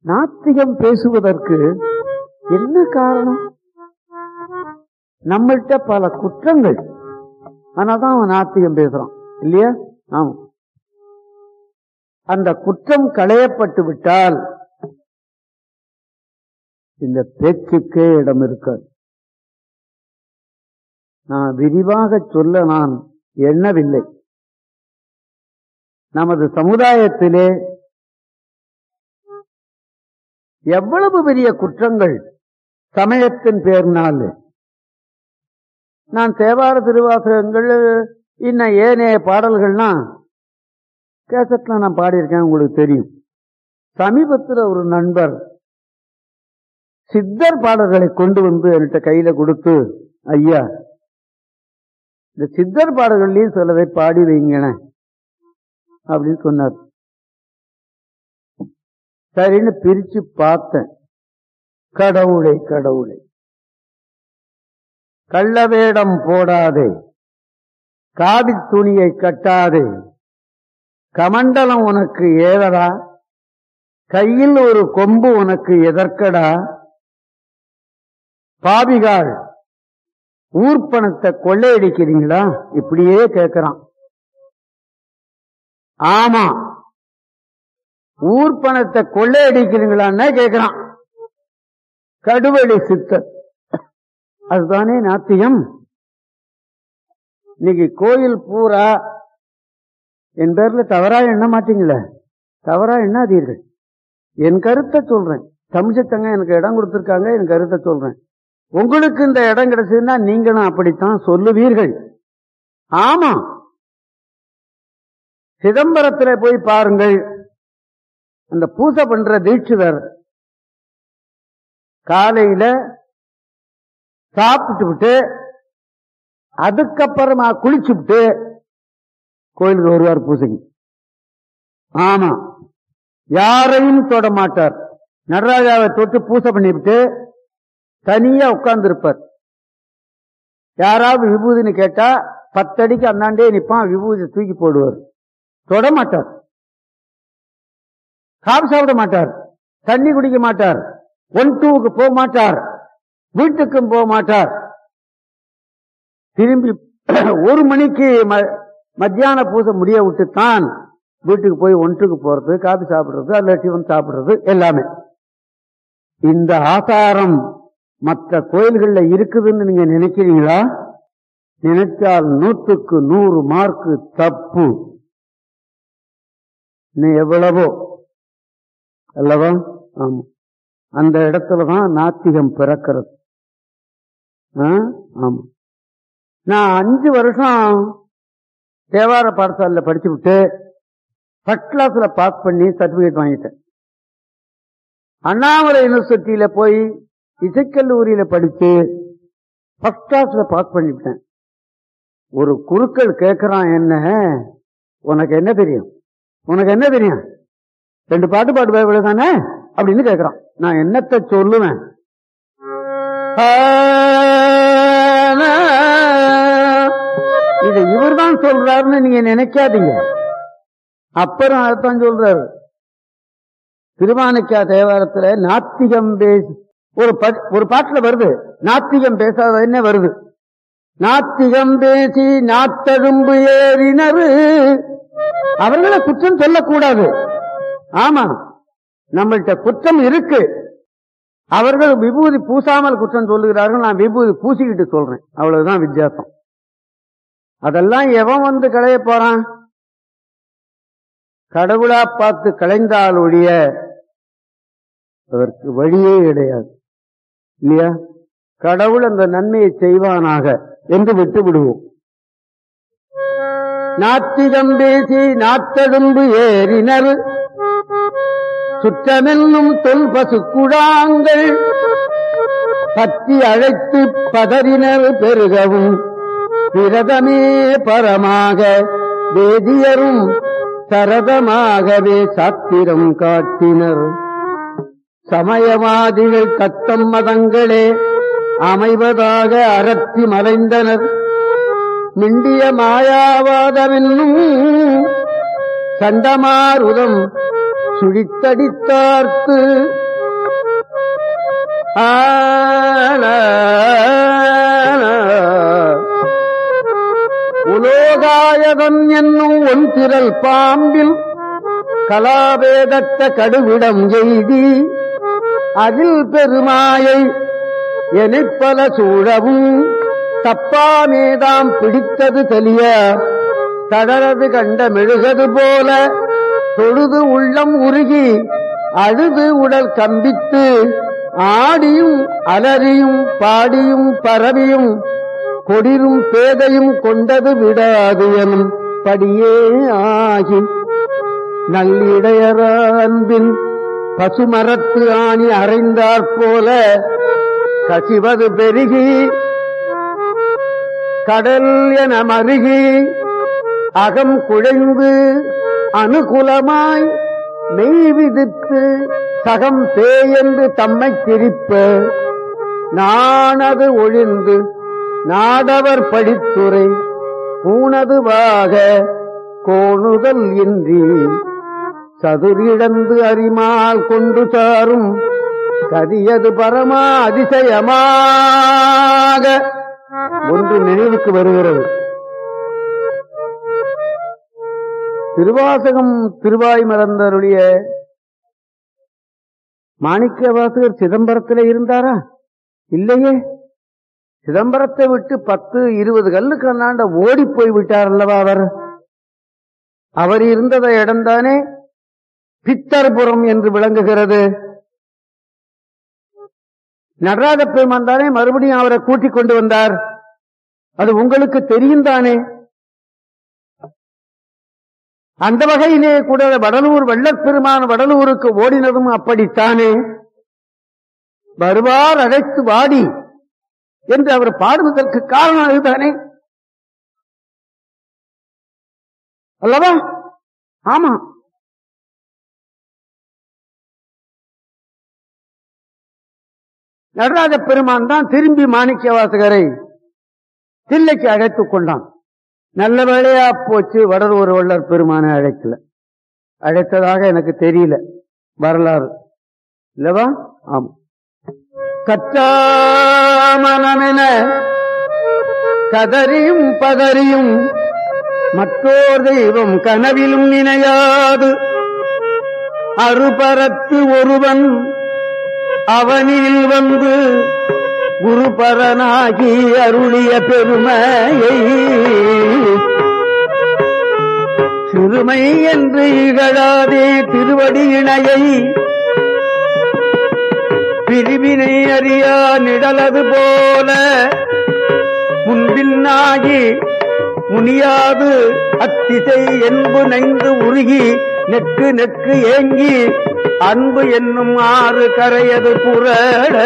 நாத்திகம் பேசுவதற்கு என்ன காரணம் நம்மள்கிட்ட பல குற்றங்கள் ஆனாதான் அவன் நாத்திகம் பேசுறான் இல்லையா ஆமா அந்த குற்றம் களையப்பட்டு விட்டால் இந்த பேச்சுக்கே இடம் இருக்காது நான் விரிவாக சொல்ல நான் எண்ணவில்லை நமது சமுதாயத்திலே எவ்வளவு பெரிய குற்றங்கள் சமயத்தின் பேர்னால் நான் தேவார திருவாசகங்கள் இன்னும் ஏனைய பாடல்கள்னா கேசட்ல நான் பாடியிருக்கேன் உங்களுக்கு தெரியும் சமீபத்தில் ஒரு நண்பர் சித்தர் பாடல்களை கொண்டு வந்து என்கிட்ட கையில கொடுத்து ஐயா இந்த சித்தர் பாடல்கள்லயும் சிலதை பாடி வைங்களேன் அப்படின்னு சொன்னார் சரின்னு பிரிச்சு பார்த்தேன் கடவுளை கடவுளை கள்ளவேடம் போடாதே காவி துணியை கட்டாதே கமண்டலம் உனக்கு ஏதடா கையில் ஒரு கொம்பு உனக்கு எதற்கடா பாவிகாள் ஊர்ப்பணத்தை கொள்ளையடிக்கிறீங்களா இப்படியே கேட்கிறான் ஆமா ஊர்ப்பணத்தை கொள்ளையடிக்கிறீங்களான்னு கேட்கிறான் கடுவெளி சித்தர் அதுதானே நாத்தியம் இன்னைக்கு கோயில் பூரா என் பேர்ல தவறா எண்ண மாட்டீங்களே தவறா எண்ணாதீர்கள் என் கருத்தை சொல்றேன் தமிழ்ச்சத்தங்க எனக்கு இடம் கொடுத்திருக்காங்க என் கருத்தை சொல்றேன் உங்களுக்கு இந்த இடம் கிடைச்சதுன்னா நீங்களும் அப்படித்தான் சொல்லுவீர்கள் ஆமா சிதம்பரத்துல போய் பாருங்கள் அந்த பூசை பண்ற தீட்சிதர் காலையில சாப்பிட்டு விட்டு அதுக்கப்புறமா குளிச்சு விட்டு கோயிலுக்கு வருவார் பூசைக்கு ஆமா யாரையும் தொட மாட்டார் நடராஜாவை தொட்டு பூசை பண்ணிவிட்டு தனியா உட்கார்ந்து இருப்பார் யாராவது விபூதின்னு கேட்டா பத்தடிக்கு அந்தாண்டே நிப்பான் விபூதி தூக்கி போடுவார் தொட மாட்டார் காபி சாப்பிட மாட்டார் தண்ணி குடிக்க மாட்டார் ஒன் டூவுக்கு போக மாட்டார் வீட்டுக்கும் போக மாட்டார் திரும்பி ஒரு மணிக்கு ம- மத்தியான பூசை முடிய விட்டுத்தான் வீட்டுக்கு போய் ஒன்றுக்கு போறது காபி சாப்பிடுறது அல்ல டிஃபன் சாப்பிடுறது எல்லாமே இந்த ஆசாரம் மற்ற கோயில்கள்ல இருக்குதுன்னு நீங்க நினைக்கிறீங்களா நினைச்சால் நூற்றுக்கு நூறு மார்க்கு தப்பு இன்னும் எவ்வளவோ அல்லவா ஆமா அந்த இடத்துலதான் நாத்திகம் பிறக்கிறது ஆ? ஆமா நான் அஞ்சு வருஷம் தேவார பாடசாலையில படிச்சு விட்டு ஃபர்ஸ்ட் கிளாஸ்ல பாஸ் பண்ணி சர்டிபிகேட் வாங்கிட்டேன் அண்ணாமலை யூனிவர்சிட்டியில போய் இசைக்கல்லூரியில படிச்சு ஃபர்ஸ்ட் கிளாஸ்ல பாஸ் பண்ணிவிட்டேன் ஒரு குருக்கள் கேட்கறான் என்ன உனக்கு என்ன தெரியும் உனக்கு என்ன தெரியும் ரெண்டு பாட்டு பாட்டு பயப்பட தானே அப்படின்னு கேட்கறான் நான் என்னத்தை சொல்லுவேன் இதை இவர்தான் சொல்றாருன்னு நீங்க நினைக்காதீங்க அப்புறம் அதைத்தான் சொல்றாரு திருமாணிக்கா தேவாரத்துல நாத்திகம் பேசி ஒரு ப- ஒரு பாட்டுல வருது நாத்திகம் பேசாத என்ன வருது நாத்திகம் பேசி நாத்தழும்பு ஏறினரு அவர்களை குற்றம் சொல்லக்கூடாது ஆமா நம்மள்கிட்ட குற்றம் இருக்கு அவர்கள் விபூதி பூசாமல் குற்றம் சொல்லுகிறார்கள் நான் விபூதி பூசிக்கிட்டு சொல்றேன் அவ்வளவுதான் வித்தியாசம் அதெல்லாம் எவன் வந்து களைய போறான் கடவுளா பார்த்து களைந்தால் ஒழிய அதற்கு வழியே கிடையாது இல்லையா கடவுள் அந்த நன்மையை செய்வானாக என்று விட்டு விடுவோம் நாத்திகம் பேசி நாத்தெடும்பு ஏறினர் சுற்றமென்னும் தொல் பசு குழாங்கள் பற்றி அழைத்து பதறினர் பெருகவும் பிரதமே பரமாக வேதியரும் சரதமாகவே சாத்திரம் காட்டினர் சமயவாதிகள் தத்தம் மதங்களே அமைவதாக அரற்றி மறைந்தனர் மிண்டிய மாயாவாதமென்னும் சண்டமாருதம் சுழித்தடித்தார்த்து உலோகாயதன் என்னும் ஒன்திரல் பாம்பில் கலாபேதத்த கடுவிடம் எய்தி அதில் பெருமாயை எனிப்பல சூழவும் தப்பாமேதாம் பிடித்தது தெளிய தடரது கண்ட மெழுகது போல தொழுது உள்ளம் உருகி அழுது உடல் கம்பித்து ஆடியும் அலறியும் பாடியும் பரவியும் கொடிரும் பேதையும் கொண்டது விடாது எனும் படியே ஆகி நல்லிடையர அன்பின் பசுமரத்து ஆணி அறைந்தாற் போல கசிவது பெருகி கடல் என மருகி அகம் குழைந்து அனுகுலமாய் மெய் விதித்து சகம் பேயென்று தம்மை திரிப்ப நானது ஒழிந்து நாடவர் படித்துரை பூனதுவாக கோணுதல் இன்றி சதுரிழந்து அறிமால் கொண்டு சாரும் கதியது பரமா அதிசயமாக ஒன்று நினைவுக்கு வருகிறது திருவாசகம் திருவாய் மறந்தருடைய மாணிக்க வாசகர் சிதம்பரத்தில் இருந்தாரா இல்லையே சிதம்பரத்தை விட்டு பத்து இருபது கல்லுக்கு அண்ணாண்ட ஓடி போய் விட்டார் அல்லவா அவர் அவர் இருந்தத இடம்தானே பித்தர்புரம் என்று விளங்குகிறது நடராஜ பெருமான் தானே மறுபடியும் அவரை கூட்டிக் கொண்டு வந்தார் அது உங்களுக்கு தெரியும் தானே அந்த வகையிலே கூட வடலூர் வெள்ளப்பெருமான் வடலூருக்கு ஓடினதும் அப்படித்தானே வருவார் அழைத்து வாடி என்று அவர் பாடுவதற்கு காரணம் அதுதானே அல்லவா ஆமா நடராஜ பெருமான் தான் திரும்பி மாணிக்க வாசகரை தில்லைக்கு அழைத்துக் கொண்டான் நல்ல வேளையா போச்சு வடலூர் வள்ளர் பெருமானை அழைக்கல அழைத்ததாக எனக்கு தெரியல வரலாறு இல்லவா ஆமா கற்றாமனமென கதறியும் பதறியும் மற்றோர் தெய்வம் கனவிலும் நினையாது அருபரத்து ஒருவன் அவனில் வந்து குருபரனாகி அருளிய பெருமையை சிறுமை என்று இகழாதே திருவடி இணையை பிரிவினை அறியா நிழலது போல முன்பின்னாகி முனியாது அத்திசை என்பு நைந்து உருகி நெக்கு நெக்கு ஏங்கி அன்பு என்னும் ஆறு கரையது புரட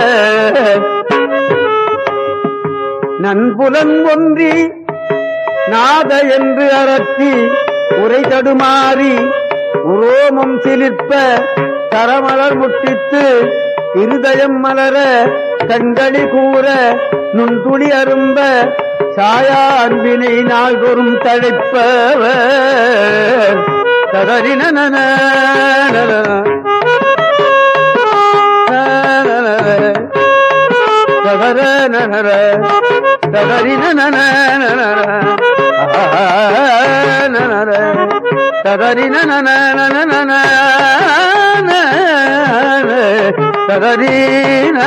நன்புலன் ஒன்றி நாத என்று அரற்றி உரை தடுமாறி உரோமம் சிலிர்ப்ப கரமலர் முட்டித்து இருதயம் மலர கண்களி கூற நுண்துளி அரும்ப சாயா அன்பினை நாள்தோறும் தழைப்பவர் ததறின ததர நர ததறின ததறின ததறின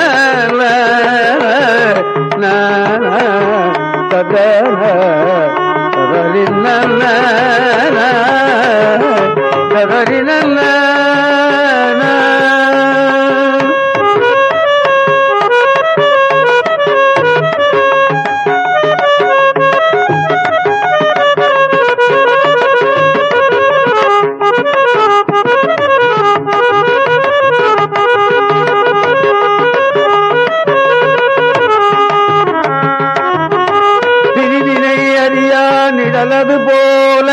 பிரிவினை அறியா நிழலது போல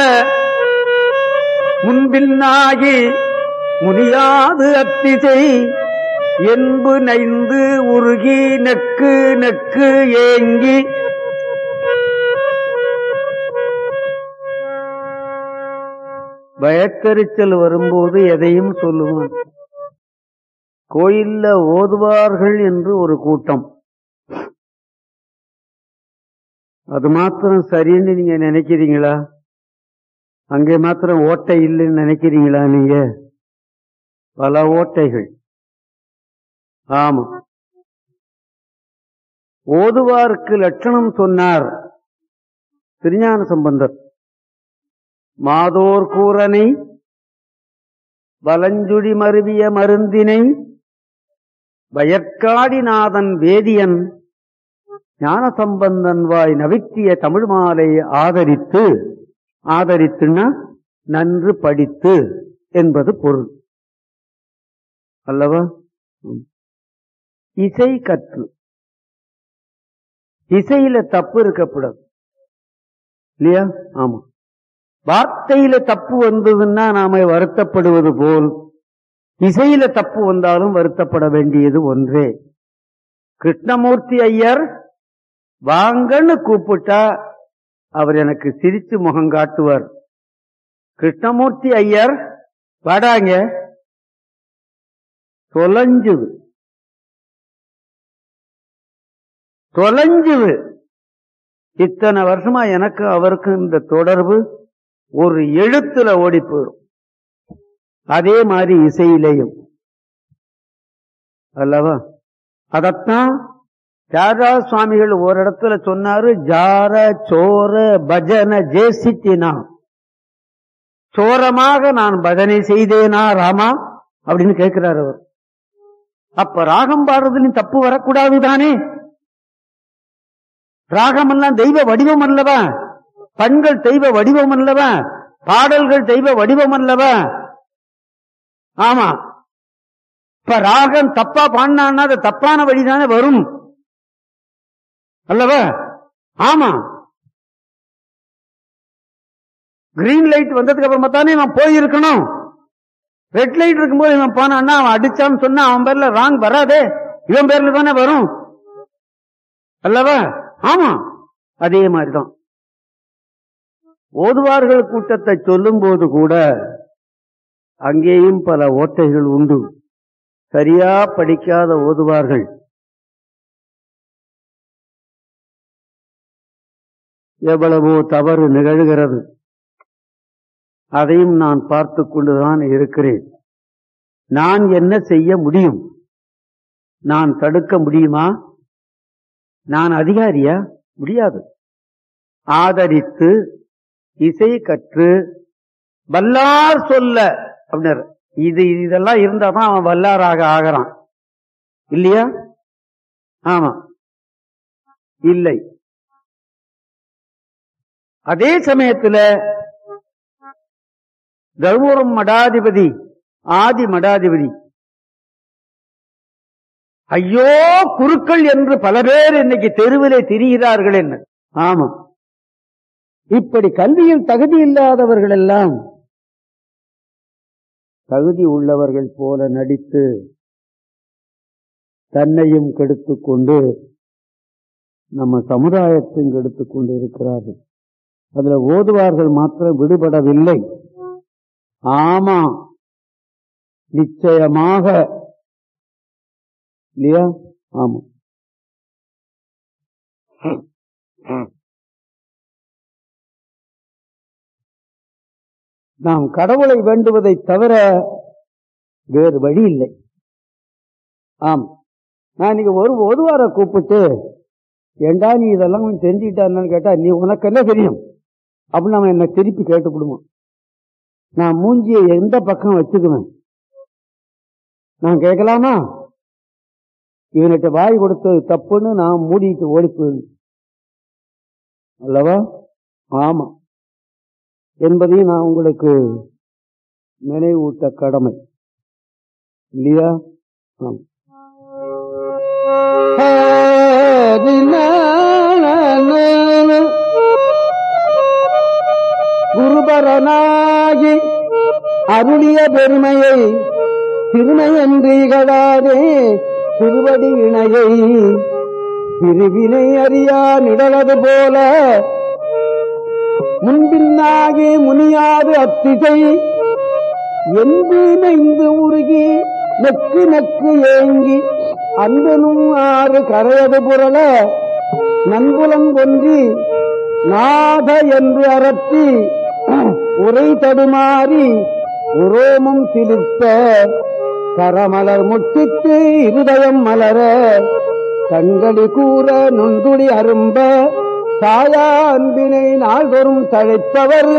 முன்பின்னாகி முனியாது அத்திசை என்பு நைந்து உருகி நெக்கு நெக்கு ஏங்கி பயக்கரிச்சல் வரும்போது எதையும் சொல்லுவான் கோயில்ல ஓதுவார்கள் என்று ஒரு கூட்டம் அது மாத்திரம் சரின்னு நீங்க நினைக்கிறீங்களா அங்கே மாத்திரம் ஓட்டை இல்லைன்னு நினைக்கிறீங்களா நீங்க பல ஓட்டைகள் ஆமா ஓதுவாருக்கு லட்சணம் சொன்னார் திருஞான சம்பந்தர் மாதோர் கூரனை வலஞ்சுழி மருவிய மருந்தினை வயற்காடிநாதன் வேதியன் ஞானசம்பந்தன் வாய் நவித்திய தமிழ் மாலை ஆதரித்து ஆதரித்துன்னா நன்று படித்து என்பது பொருள் அல்லவா ம். இசை கற்று இசையில தப்பு இருக்கக்கூடாது இல்லையா ஆமா வார்த்தையில தப்பு வந்ததுன்னா நாம வருத்தப்படுவது போல் இசையில தப்பு வந்தாலும் வருத்தப்பட வேண்டியது ஒன்றே கிருஷ்ணமூர்த்தி ஐயர் வாங்கன்னு கூப்பிட்டா அவர் எனக்கு சிரிச்சு முகம் காட்டுவார் கிருஷ்ணமூர்த்தி ஐயர் வாடாங்க தொலைஞ்சுது தொலைஞ்சுது இத்தனை வருஷமா எனக்கு அவருக்கும் இந்த தொடர்பு ஒரு எழுத்துல ஓடி போயிடும் அதே மாதிரி இசையிலையும் அல்லவா அதத்தான் தியாகராஜ சுவாமிகள் ஒரு இடத்துல சொன்னாரு ஜார சோர பஜன ஜேசித்தினா சோரமாக நான் பஜனை செய்தேனா ராமா அப்படின்னு கேட்கிறார் அவர் அப்ப ராகம் பாடுறதுலயும் தப்பு வரக்கூடாது தானே ராகம் எல்லாம் தெய்வ வடிவம் அல்லவா பண்கள் தெய்வ வடிவம் அல்லவா பாடல்கள் தெய்வ வடிவம் அல்லவா ஆமா இப்ப ராகம் தப்பா பாடினான்னா அது தப்பான வழிதானே வரும் அல்லவா ஆமா கிரீன் லைட் வந்ததுக்கு அப்புறமா தானே இவன் போயிருக்கணும் ரெட் லைட் இருக்கும்போது இவன் போனான்னா அவன் அடிச்சான்னு சொன்னா அவன் பேர்ல ராங் வராதே இவன் பேர்ல தானே வரும் அல்லவா ஆமா அதே மாதிரிதான் ஓதுவார்கள் கூட்டத்தை சொல்லும் போது கூட அங்கேயும் பல ஓட்டைகள் உண்டு சரியா படிக்காத ஓதுவார்கள் எவ்வளவோ தவறு நிகழ்கிறது அதையும் நான் பார்த்து கொண்டுதான் இருக்கிறேன் நான் என்ன செய்ய முடியும் நான் தடுக்க முடியுமா நான் அதிகாரியா முடியாது ஆதரித்து இசை கற்று வல்லார் சொல்ல அப்படின்னாரு இது இதெல்லாம் இருந்தா தான் அவன் வல்லாராக ஆகிறான் இல்லையா ஆமா இல்லை அதே சமயத்துல தர்மபுரம் மடாதிபதி ஆதி மடாதிபதி ஐயோ குருக்கள் என்று பல பேர் இன்னைக்கு தெருவிலே திரிகிறார்கள் என்ன ஆமா இப்படி கல்வியில் தகுதி இல்லாதவர்கள் எல்லாம் தகுதி உள்ளவர்கள் போல நடித்து தன்னையும் கெடுத்துக் கொண்டு நம்ம சமுதாயத்தையும் கெடுத்துக் கொண்டு இருக்கிறார்கள் அதுல ஓதுவார்கள் மாத்திரம் விடுபடவில்லை ஆமா நிச்சயமாக இல்லையா ஆமா நாம் கடவுளை வேண்டுவதை தவிர வேறு வழி இல்லை ஆம் நான் இன்னைக்கு ஒரு ஒருவார கூப்பிட்டு ஏண்டா நீ இதெல்லாம் கொஞ்சம் தெரிஞ்சுக்கிட்டான்னு கேட்டா நீ உனக்கு என்ன தெரியும் அப்படின்னு அவன் என்ன திருப்பி கேட்டுப்படுவான் நான் மூஞ்சியை எந்த பக்கம் வச்சுக்குவேன் நான் கேட்கலாமா இவன்கிட்ட வாய் கொடுத்தது தப்புன்னு நான் மூடிட்டு ஓடி போயிடும் அல்லவா ஆமா என்பதையும் நான் உங்களுக்கு நினைவூட்ட கடமை இல்லையா ஆமா குருபரனாகி அருளிய பெருமையை திருமையன்றீகளாரே திருவடி இணையை பிரிவினை அறியா நிழலது போல முன்பின்னாகி முனியாது அத்திசை என்று நெய்ந்து உருகி நெக்கு நெக்கு ஏங்கி அன்பனும் ஆறு கரையது புரள நன்புலம் கொன்றி நாத என்று அரத்தி உரை தடுமாறி உரோமம் சிலிர்த்த கரமலர் முட்டித்து இருதயம் மலர கண்களி கூற நுண்துளி அரும்ப சாயா அன்பினை நாள்தோறும் தழைப்பவர்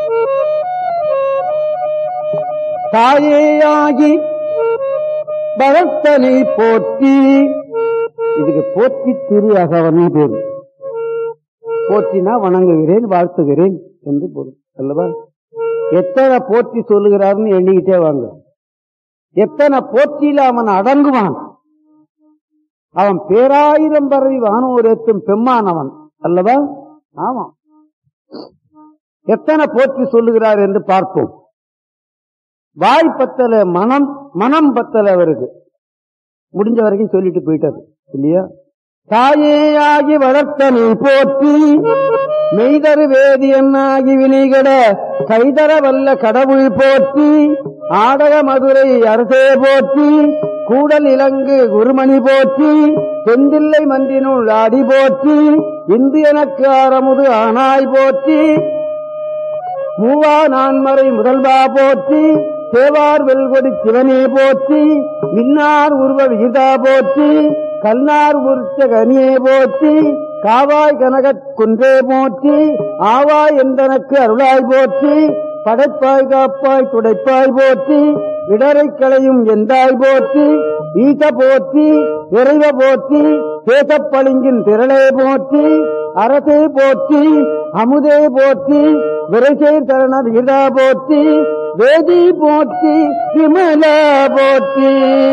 தாயேயாகி பரத்தனை போற்றி இதுக்கு போற்றி திரு அகவன் பேரு போற்றினா வணங்குகிறேன் வாழ்த்துகிறேன் என்று பொருள் அல்லவா எத்தனை போற்றி சொல்லுகிறார்னு எண்ணிக்கிட்டே வாங்க எத்தனை போற்றியில அவன் அடங்குவான் அவன் பேராயிரம் பரவி வானோர் எத்தும் பெம்மானவன் அல்லவா ஆமாம் எத்தனை போற்றி சொல்லுகிறார் என்று பார்ப்போம் வாய் பத்தல மனம் மனம் பத்தல அவருக்கு முடிஞ்ச வரைக்கும் சொல்லிட்டு போயிட்டாரு இல்லையா தாயேயாகி வளர்த்தனை போற்றி மெய்தரு வேதியன்னாகி வினைகட கைதர வல்ல கடவுள் போற்றி ஆடக மதுரை அரசே போற்றி கூடல் இலங்கு குருமணி போற்றி செந்தில்லை மன்றினுள் அடி போற்றி இந்து எனக்கு ஆரமுது ஆனாய் போற்றி மூவா நான்மறை முதல்வா போற்றி சேவார் வெல்கொடி சிவனே போற்றி மின்னார் உருவ விகிதா போற்றி கல்லார் உருச்ச கனியே போற்றி காவாய் கனகத் குன்றே போற்றி ஆவாய் எந்தனக்கு அருளாய் போற்றி படைப்பாய் காப்பாய் துடைப்பாய் போற்றி இடரை களையும் எந்தாய் போற்றி ஈச போற்றி இறைவ போற்றி சேசப்பளிங்கின் திரளே போற்றி அரசே போற்றி அமுதே போற்றி விரைசே தரண விகிதா போற்றி வேதி போற்றி விமல போற்றி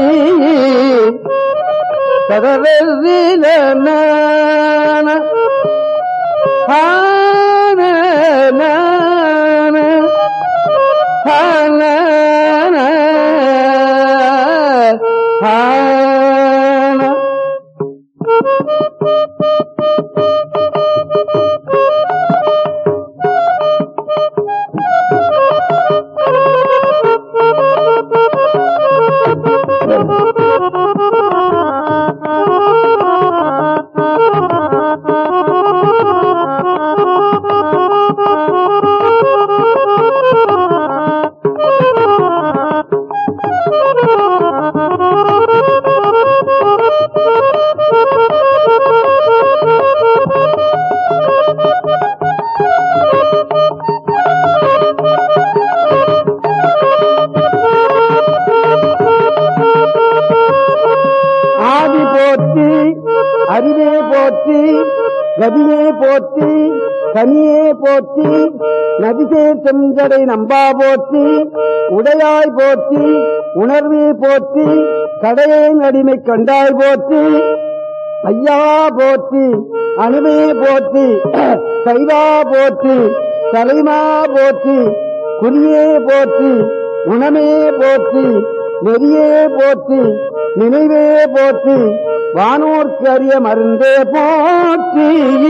சதவெல்லில ஆன ஆதி போற்றி அறிவே போற்றி கதியே போற்றி கனியே போற்றி நதிசே செஞ்சடை நம்பா போற்றி உடையாய் போற்றி உணர்வே போற்றி கடையேன் அடிமை கண்டாய் போற்றி ஐயா போற்றி அணுவே போற்றி சைவா போற்றி தலைமா போற்றி குறியே போற்றி குணமே போற்றி நெறியே போற்றி நினைவே போற்றி வானோர்க்கு அறிய மருந்தே போற்றி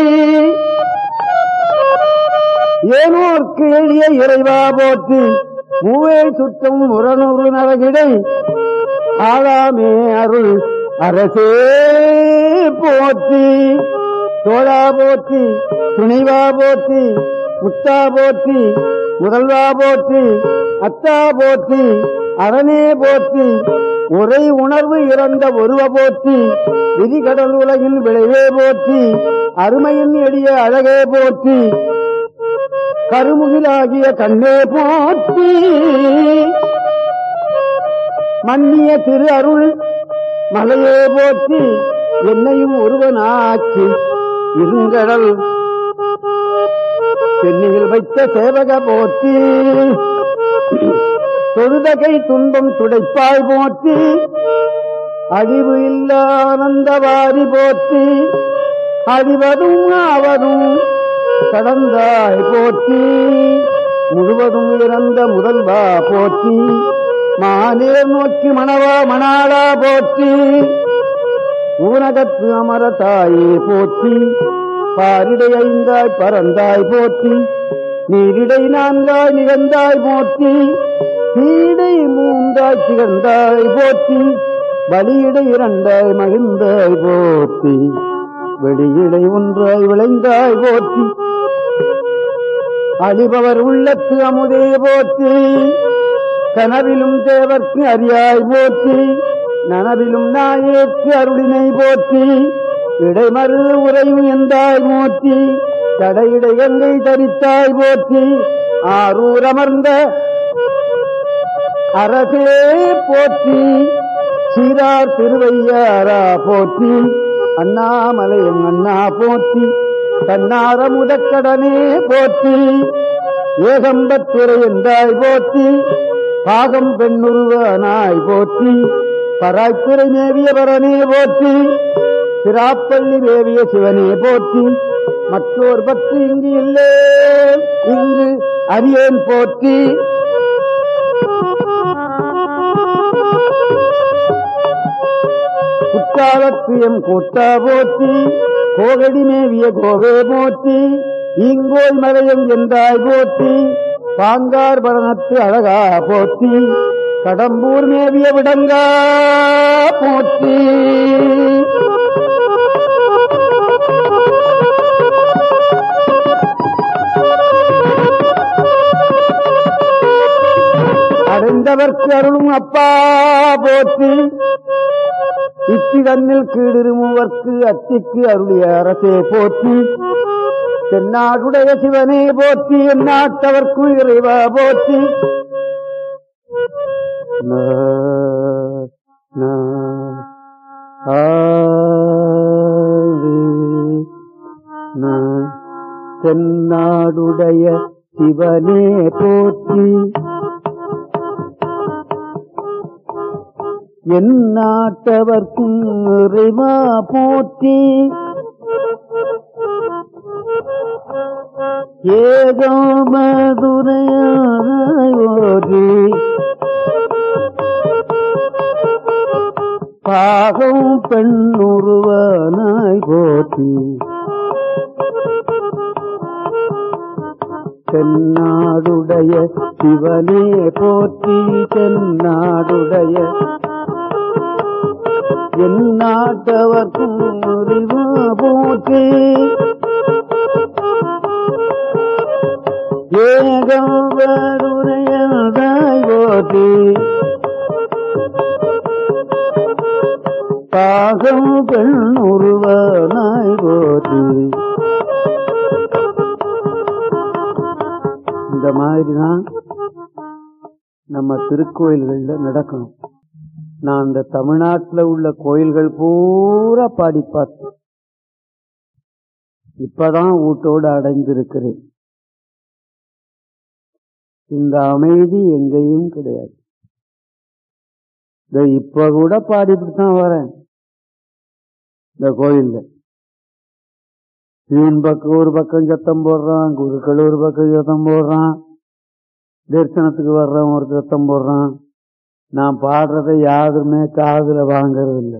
ஏனோர்க்கு எளிய இறைவா போற்றி மூவே சுற்றம் உரநூறு நரகிடை ஆளாமே அருள் அரசே போற்றி தோழா போற்றி துணைவா போற்றி முத்தா போற்றி முதல்வா போற்றி அத்தா போற்றி அரணே போற்றி ஒரே உணர்வு இறந்த ஒருவ போற்றி விதிகடல் உலகின் விளைவே போற்றி அருமையின் எளிய அழகே போற்றி கருமுகிலாகிய கண்ணே போற்றி மன்னிய திரு அருள் மலையே போற்றி என்னையும் ஒருவனாக்கி இருங்கடல் சென்னையில் வைத்த சேவக போற்றி தொழுதகை துன்பம் துடைப்பாய் போற்றி அழிவு இல்ல ஆனந்தவாரி போற்றி அழிவதும் ஆவதும் கடந்தாய் போற்றி முழுவதும் இறந்த முதல்வா போற்றி மானேர் நோக்கி மணவா மணாளா போற்றி ஊனகத்து அமர தாயே போற்றி பாரிடை ஐந்தாய் பறந்தாய் போற்றி நீரிடை நான்காய் நிகழ்ந்தாய் போற்றி தீடை மூன்றாய் திகழ்ந்தாய் போற்றி வலியிடை இரண்டாய் மகிழ்ந்தாய் போற்றி வெளியிடை ஒன்றாய் விளைந்தாய் போற்றி அழிபவர் உள்ளத்து அமுதே போற்றி கனவிலும் தேவர்க்கு அறியாய் போற்றி நனவிலும் நாயேற்கு அருளினை போற்றி இடைமறு உறையும் எந்தாய் போற்றி தடையிடை கங்கை தரித்தாய் போற்றி ஆரூர் அமர்ந்த அரசே போற்றி சீரார் திருவையாரா போற்றி அண்ணாமலையம் அண்ணா போற்றி தன்னார முதக்கடனே போற்றி ஏகம்பத்துறை என்றாய் போற்றி பாகம் பெண்ணுருவனாய் போற்றி பராய்த்துறை மேவிய பரனே போற்றி சிராப்பள்ளி மேவிய சிவனே போற்றி மற்றோர் பற்றி இங்கு இல்லே இங்கு அரியேன் போற்றி குற்றாலத்தியம் கூட்டா போற்றி கோகடி மேவிய கோவே போற்றி ஈங்கோய் மலையம் என்றாய் போற்றி பாங்கார் பரணத்து அழகா போற்றி கடம்பூர் மேவிய விடங்கா போற்றி அடைந்தவர்க்கு அருளும் அப்பா போற்றி இத்தி தன்னில் கீழிருமுவர்க்கு அத்திக்கு அருளிய அரசே போற்றி தென்னாடுடைய சிவனே போற்றி எந்நாட்டவர்க்கு இறைவா போற்றி ந, ந, ஆதி, ந. தென்னாடுடைய சிவனே போற்றி என் நாட்டவர்க்கும் இறைவா போற்றி ஏகோமதுரையானாய் ஓடி பாகம் பெண்ணுருவானாய் போற்றி தென்னாடுடைய சிவனே போற்றி தென்னாடுடைய என் நாட்டவர்க்கும் அறிவா போற்றி ஏகவருரையதாய் போற்றி பாகம் பெண் உருவனாய் போற்றி இந்த மாதிரிதான் நம்ம திருக்கோயில்கள்ல நடக்கணும் நான் இந்த தமிழ்நாட்டுல உள்ள கோயில்கள் பூரா பாடி பார்த்தேன் இப்பதான் வீட்டோடு அடைந்திருக்கிறேன் இந்த அமைதி எங்கேயும் கிடையாது இந்த இப்ப கூட பாடிட்டு தான் வரேன் இந்த கோயில்ல இவன் பக்கம் ஒரு பக்கம் சத்தம் போடுறான் குருக்கள் ஒரு பக்கம் சத்தம் போடுறான் தரிசனத்துக்கு வர்றவன் ஒரு சத்தம் போடுறான் நான் பாடுறதை யாருமே காதுல வாங்கறது இல்லை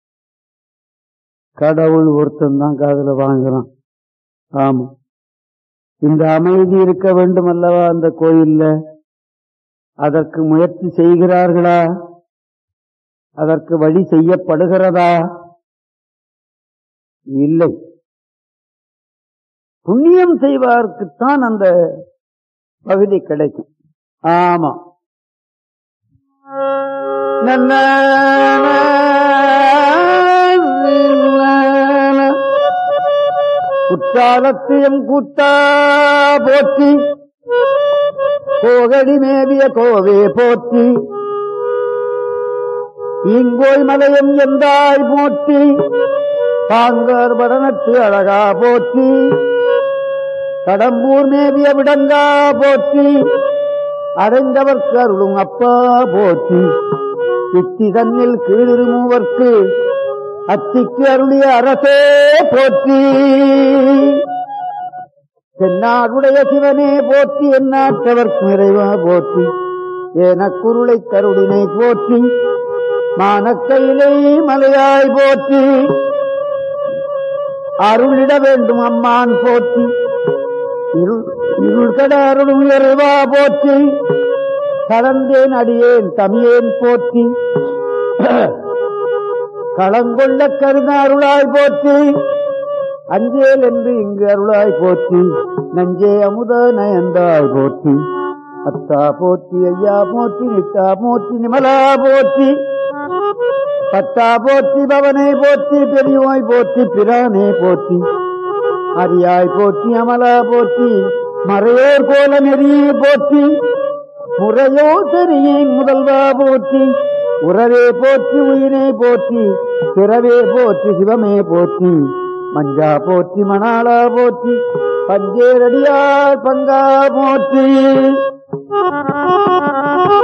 கடவுள் ஒருத்தன் தான் காதுல வாங்குறான் ஆமா இந்த அமைதி இருக்க வேண்டும் அல்லவா அந்த கோயில்ல அதற்கு முயற்சி செய்கிறார்களா அதற்கு வழி செய்யப்படுகிறதா இல்லை புண்ணியம் செய்வார்க்குத்தான் அந்த பகுதி கிடைக்கும் ஆமா குற்றாலத்தியம் கூத்தா போற்றி கோகடி மேவிய கோவே போற்றி இங்கோய் மலையம் எந்தாய் போற்றி பாங்கர் படனத்து அழகா போற்றி கடம்பூர் மேவிய விடங்கா போற்றி அடைந்தவர்க்கு அருளும் அப்பா போற்றி இத்தி தன்னில் கீழிருமூவர்க்கு அத்திக்கு அருளிய அரசே போற்றி தென்னாடுடைய சிவனே போற்றி எந்நாட்டவர்க்கு நிறைவா போற்றி ஏனக்குருளை கருடினை போற்றி மானக்கையிலே மலையாய் போற்றி அருளிட வேண்டும் அம்மான் போற்றி இருள் இருள் கடாருளும் இறைவா போற்றி கலந்தேன் அடியேன் தமியேன் போற்றி களங்கொள்ள கருணாருளாய் போற்றி அஞ்சேல் என்று இங்கு அருளாய் போற்றி நஞ்சே அமுத நயந்தாய் போற்றி அத்தா போற்றி ஐயா போற்றி நித்தா போற்றி நிமலா போற்றி பத்தா போற்றி பவனை போற்றி பெரியோய் போற்றி பிரானே போற்றி அரியாய் போற்றி அமலா போற்றி மறையோர் கோல நெறியை போற்றி முறையோ தெரியின் முதல்வா போற்றி உறவே போற்றி உயிரே போற்றி பிறவே போற்றி சிவமே போற்றி மஞ்சா போற்றி மணாளா போற்றி பஞ்சேரடியார் பங்கா போற்றி